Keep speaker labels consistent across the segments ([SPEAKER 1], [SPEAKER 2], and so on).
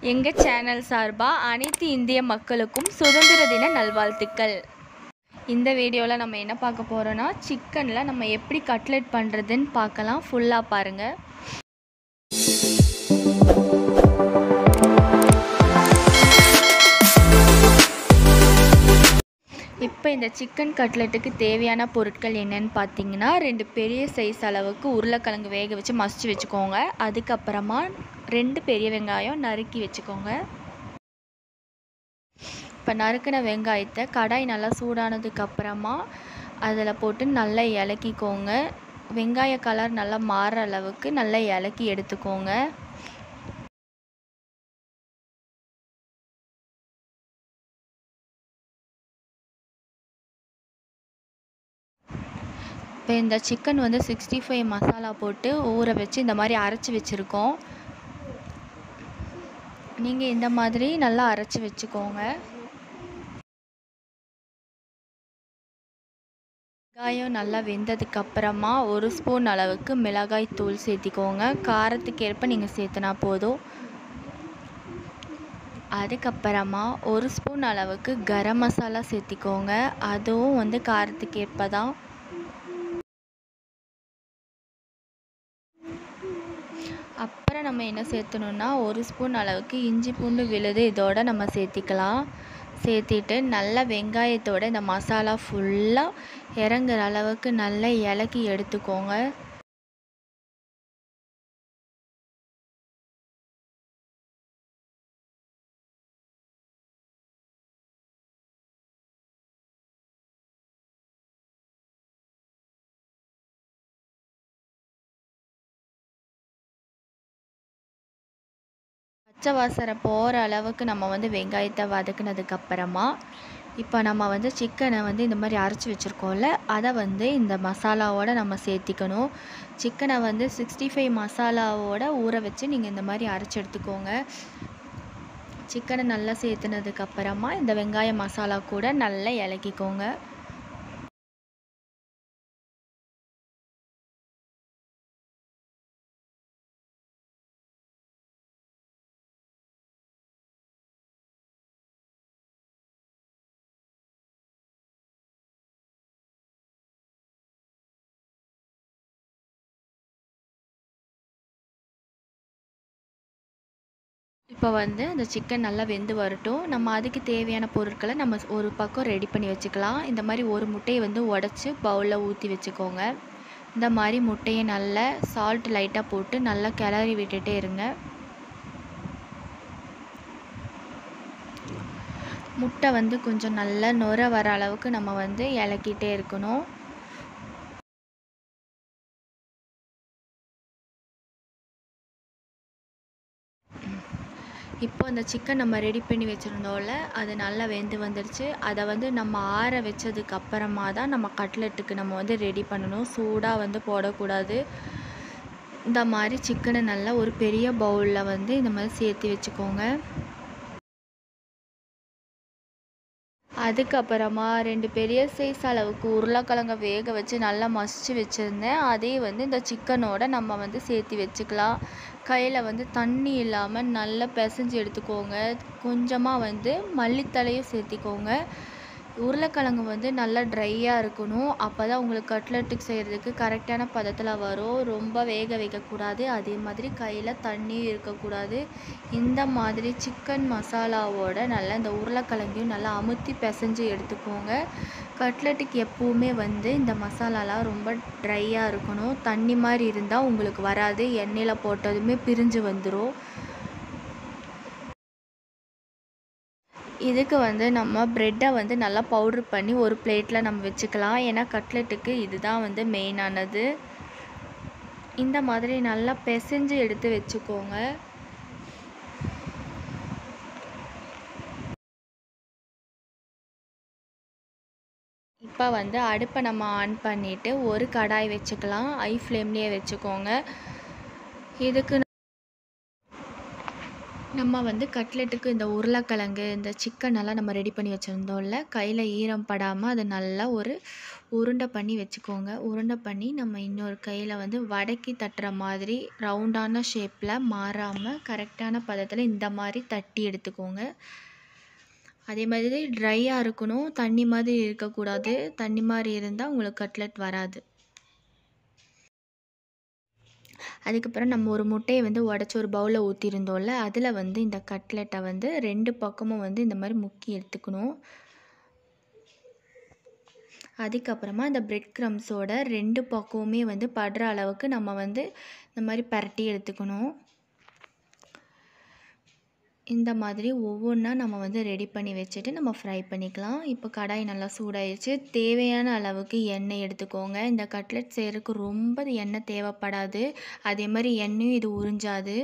[SPEAKER 1] எங்கள் சேனல் சார்பாக அனைத்து இந்திய மக்களுக்கும் சுதந்திர தின நல்வாழ்த்துக்கள் இந்த வீடியோவில் நம்ம என்ன பார்க்க போகிறோன்னா சிக்கனில் நம்ம எப்படி கட்லெட் பண்ணுறதுன்னு பார்க்கலாம் ஃபுல்லாக பாருங்கள் இப்போ இந்த சிக்கன் கட்லெட்டுக்கு தேவையான பொருட்கள் என்னன்னு பார்த்தீங்கன்னா ரெண்டு பெரிய சைஸ் அளவுக்கு உருளைக்கிழங்கு வேக வச்சு மசிச்சு வச்சுக்கோங்க அதுக்கப்புறமா ரெண்டு பெரிய வெங்காயம் நறுக்கி வச்சுக்கோங்க இப்போ நறுக்கின வெங்காயத்தை கடாய் நல்லா சூடானதுக்கு அப்புறமா அதில் போட்டு நல்லா இலக்கிக்கோங்க வெங்காய கலர் நல்லா மாறுற அளவுக்கு நல்லா இலக்கி எடுத்துக்கோங்க இப்போ இந்த சிக்கன் வந்து சிக்ஸ்டி ஃபைவ் மசாலா போட்டு ஊற வச்சு இந்த மாதிரி அரைச்சி வச்சுருக்கோம் நீங்கள் இந்த மாதிரி நல்லா அரைச்சி வச்சுக்கோங்க வெங்காயம் நல்லா வெந்ததுக்கு அப்புறமா ஒரு ஸ்பூன் அளவுக்கு மிளகாய் தூள் சேர்த்திக்கோங்க காரத்துக்கு ஏற்ப நீங்கள் சேர்த்துனா போதும் அதுக்கப்புறமா ஒரு ஸ்பூன் அளவுக்கு கரம் மசாலா சேர்த்திக்கோங்க அதுவும் வந்து காரத்துக்கு ஏற்ப தான் அப்புறம் நம்ம என்ன சேர்த்தணுன்னா ஒரு ஸ்பூன் அளவுக்கு இஞ்சி பூண்டு விழுது இதோட நம்ம சேர்த்திக்கலாம் சேர்த்திட்டு நல்லா வெங்காயத்தோட இந்த மசாலா ஃபுல்லாக இறங்குற அளவுக்கு நல்லா இலக்கி எடுத்துக்கோங்க பச்சை வாசனை போகிற அளவுக்கு நம்ம வந்து வெங்காயத்தை வதக்குனதுக்கு அப்புறமா இப்போ நம்ம வந்து சிக்கனை வந்து இந்த மாதிரி அரைச்சி வச்சுருக்கோம்ல அதை வந்து இந்த மசாலாவோட நம்ம சேர்த்திக்கணும் சிக்கனை வந்து சிக்ஸ்டி ஃபைவ் மசாலாவோட ஊற வச்சு நீங்கள் இந்த மாதிரி அரைச்சி எடுத்துக்கோங்க சிக்கனை நல்லா சேர்த்துனதுக்கு அப்புறமா இந்த வெங்காய மசாலா கூட நல்லா இலக்கிக்கோங்க இப்போ வந்து அந்த சிக்கன் நல்லா வெந்து வரட்டும் நம்ம அதுக்கு தேவையான பொருட்களை நம்ம ஒரு பக்கம் ரெடி பண்ணி வச்சுக்கலாம் இந்த மாதிரி ஒரு முட்டையை வந்து உடச்சி பவுலில் ஊற்றி வச்சுக்கோங்க இந்த மாதிரி முட்டையை நல்லா சால்ட் லைட்டாக போட்டு நல்லா கிளறி விட்டுட்டே இருங்க முட்டை வந்து கொஞ்சம் நல்லா நுர வர அளவுக்கு நம்ம வந்து இலக்கிட்டே இருக்கணும் இப்போ அந்த சிக்கன் நம்ம ரெடி பண்ணி வச்சுருந்தோம்ல அது நல்லா வெந்து வந்துடுச்சு அதை வந்து நம்ம ஆற வச்சதுக்கு அப்புறமா தான் நம்ம கட்லெட்டுக்கு நம்ம வந்து ரெடி பண்ணணும் சூடாக வந்து போடக்கூடாது இந்த மாதிரி சிக்கனை நல்லா ஒரு பெரிய பவுலில் வந்து இந்த மாதிரி சேர்த்து வச்சுக்கோங்க அதுக்கப்புறமா ரெண்டு பெரிய சைஸ் அளவுக்கு உருளைக்கிழங்க வேக வச்சு நல்லா மசிச்சு வச்சுருந்தேன் அதே வந்து இந்த சிக்கனோட நம்ம வந்து சேர்த்து வச்சுக்கலாம் கையில் வந்து தண்ணி இல்லாமல் நல்லா பிசைஞ்சு எடுத்துக்கோங்க கொஞ்சமாக வந்து மல்லித்தலையும் சேர்த்திக்கோங்க உருளைக்கிழங்கு வந்து நல்லா ட்ரையாக இருக்கணும் அப்போ தான் உங்களுக்கு கட்லெட்டுக்கு செய்கிறதுக்கு கரெக்டான பதத்தில் வரும் ரொம்ப வேக வைக்கக்கூடாது அதே மாதிரி கையில் தண்ணியும் இருக்கக்கூடாது இந்த மாதிரி சிக்கன் மசாலாவோட நல்லா இந்த உருளைக்கிழங்கையும் நல்லா அமுத்தி பிசைஞ்சு எடுத்துக்கோங்க கட்லெட்டுக்கு எப்போவுமே வந்து இந்த மசாலாலாம் ரொம்ப ட்ரையாக இருக்கணும் தண்ணி மாதிரி இருந்தால் உங்களுக்கு வராது எண்ணெயில் போட்டதுமே பிரிஞ்சு வந்துடும் இதுக்கு வந்து நம்ம ப்ரெட்டை வந்து நல்லா பவுட்ரு பண்ணி ஒரு பிளேட்டில் நம்ம வச்சுக்கலாம் ஏன்னா கட்லெட்டுக்கு இதுதான் வந்து மெயினானது இந்த மாதிரி நல்லா பிசைஞ்சு எடுத்து வச்சுக்கோங்க இப்போ வந்து அடுப்பை நம்ம ஆன் பண்ணிவிட்டு ஒரு கடாய் வச்சுக்கலாம் ஐ ஃப்ளேம்லேயே வச்சுக்கோங்க இதுக்கு நம்ம வந்து கட்லெட்டுக்கு இந்த உருளைக்கிழங்கு இந்த சிக்கன் எல்லாம் நம்ம ரெடி பண்ணி வச்சுருந்தோம்ல கையில் ஈரம் படாமல் அதை நல்லா ஒரு உருண்டை பண்ணி வச்சுக்கோங்க உருண்டை பண்ணி நம்ம இன்னொரு கையில் வந்து வடக்கி தட்டுற மாதிரி ரவுண்டான ஷேப்பில் மாறாமல் கரெக்டான பதத்தில் இந்த மாதிரி தட்டி எடுத்துக்கோங்க அதே மாதிரி ட்ரையாக இருக்கணும் தண்ணி மாதிரி இருக்கக்கூடாது தண்ணி மாதிரி இருந்தால் உங்களுக்கு கட்லெட் வராது அதுக்கப்புறம் நம்ம ஒரு முட்டையை வந்து உடச்சி ஒரு பவுலில் ஊற்றிருந்தோம்ல அதில் வந்து இந்த கட்லெட்டை வந்து ரெண்டு பக்கமும் வந்து இந்த மாதிரி முக்கி எடுத்துக்கணும் அதுக்கப்புறமா இந்த பிரெட் க்ரம்ஸோட ரெண்டு பக்கமுமே வந்து படுற அளவுக்கு நம்ம வந்து இந்த மாதிரி பரட்டி எடுத்துக்கணும் இந்த மாதிரி ஒவ்வொன்றா நம்ம வந்து ரெடி பண்ணி வச்சுட்டு நம்ம ஃப்ரை பண்ணிக்கலாம் இப்போ கடாய் நல்லா சூடாயிருச்சு தேவையான அளவுக்கு எண்ணெய் எடுத்துக்கோங்க இந்த கட்லெட் செய்கிறதுக்கு ரொம்ப எண்ணெய் தேவைப்படாது அதே மாதிரி எண்ணெயும் இது உறிஞ்சாது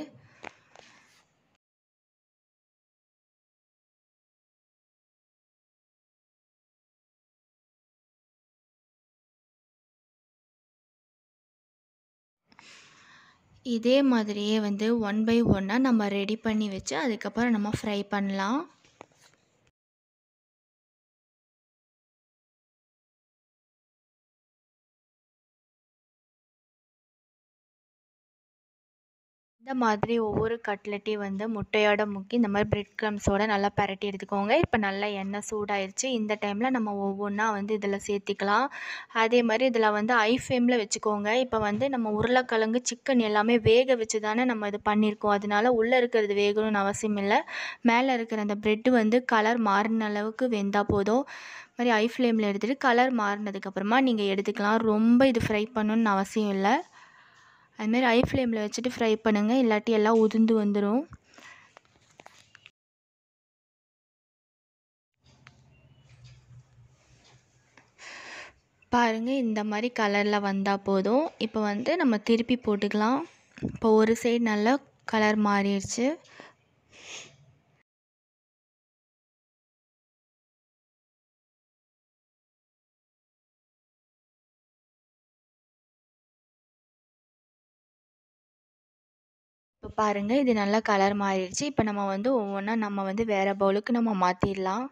[SPEAKER 1] இதே மாதிரியே வந்து ஒன் பை ஒன்னாக நம்ம ரெடி பண்ணி வச்சு அதுக்கப்புறம் நம்ம ஃப்ரை பண்ணலாம் இந்த மாதிரி ஒவ்வொரு கட்லெட்டையும் வந்து முட்டையோட முக்கி இந்த மாதிரி பிரெட் க்ரம்ஸோட நல்லா பரட்டி எடுத்துக்கோங்க இப்போ நல்லா எண்ணெய் சூடாயிருச்சு இந்த டைமில் நம்ம ஒவ்வொன்றா வந்து இதில் சேர்த்திக்கலாம் அதே மாதிரி இதில் வந்து ஐ ஃப்ளேமில் வச்சுக்கோங்க இப்போ வந்து நம்ம உருளைக்கிழங்கு சிக்கன் எல்லாமே வேக வச்சு தானே நம்ம இது பண்ணியிருக்கோம் அதனால உள்ளே இருக்கிறது வேகணும்னு அவசியம் இல்லை மேலே இருக்கிற அந்த ப்ரெட்டு வந்து கலர் மாறின அளவுக்கு வெந்தால் போதும் மாதிரி ஐ ஃப்ளேமில் எடுத்துகிட்டு கலர் மாறினதுக்கப்புறமா நீங்கள் எடுத்துக்கலாம் ரொம்ப இது ஃப்ரை பண்ணணுன்னு அவசியம் இல்லை அதுமாரி ஐ ஃப்ளேமில் வச்சுட்டு ஃப்ரை பண்ணுங்கள் இல்லாட்டி எல்லாம் உதிர்ந்து வந்துடும் பாருங்கள் இந்த மாதிரி கலரில் வந்தால் போதும் இப்போ வந்து நம்ம திருப்பி போட்டுக்கலாம் இப்போ ஒரு சைடு நல்லா கலர் மாறிடுச்சு இப்போ பாருங்கள் இது நல்லா கலர் மாறிடுச்சு இப்போ நம்ம வந்து ஒவ்வொன்றா நம்ம வந்து வேறு பவுலுக்கு நம்ம மாற்றிடலாம்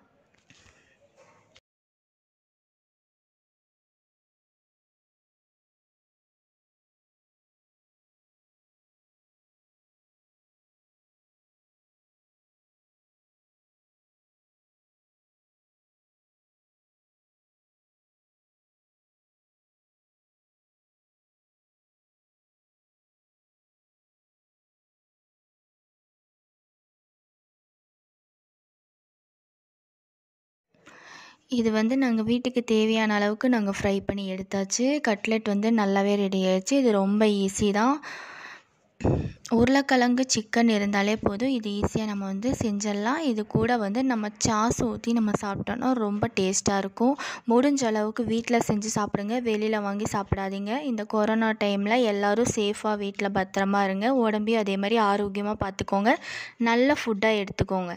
[SPEAKER 1] இது வந்து நாங்கள் வீட்டுக்கு தேவையான அளவுக்கு நாங்கள் ஃப்ரை பண்ணி எடுத்தாச்சு கட்லெட் வந்து நல்லாவே ரெடி ஆயிடுச்சு இது ரொம்ப ஈஸி தான் உருளைக்கிழங்கு சிக்கன் இருந்தாலே போதும் இது ஈஸியாக நம்ம வந்து செஞ்சிடலாம் இது கூட வந்து நம்ம சாஸ் ஊற்றி நம்ம சாப்பிட்டோன்னா ரொம்ப டேஸ்ட்டாக இருக்கும் முடிஞ்ச அளவுக்கு வீட்டில் செஞ்சு சாப்பிடுங்க வெளியில் வாங்கி சாப்பிடாதீங்க இந்த கொரோனா டைமில் எல்லோரும் சேஃபாக வீட்டில் பத்திரமா இருங்க உடம்பையும் அதே மாதிரி ஆரோக்கியமாக பார்த்துக்கோங்க நல்ல ஃபுட்டாக எடுத்துக்கோங்க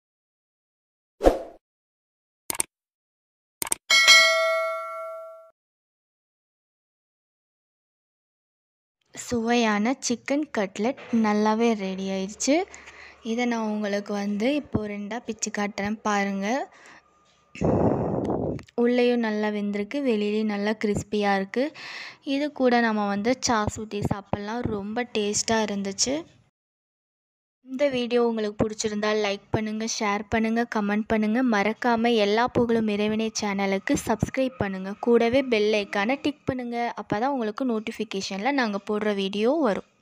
[SPEAKER 1] சுவையான சிக்கன் கட்லெட் நல்லாவே ரெடி ஆயிடுச்சு இதை நான் உங்களுக்கு வந்து இப்போது ரெண்டாக பிச்சு காட்டுறேன் பாருங்கள் உள்ளேயும் நல்லா வெந்திருக்கு வெளியிலையும் நல்லா கிறிஸ்பியாக இருக்குது இது கூட நம்ம வந்து சாஸ் ஊற்றி சாப்பிட்லாம் ரொம்ப டேஸ்ட்டாக இருந்துச்சு இந்த வீடியோ உங்களுக்கு பிடிச்சிருந்தா லைக் பண்ணுங்கள் ஷேர் பண்ணுங்கள் கமெண்ட் பண்ணுங்கள் மறக்காமல் எல்லா புகழும் இறைவனை சேனலுக்கு சப்ஸ்கிரைப் பண்ணுங்கள் கூடவே பெல் ஐக்கானை டிக் பண்ணுங்கள் அப்போ தான் உங்களுக்கு நோட்டிஃபிகேஷனில் நாங்கள் போடுற வீடியோ வரும்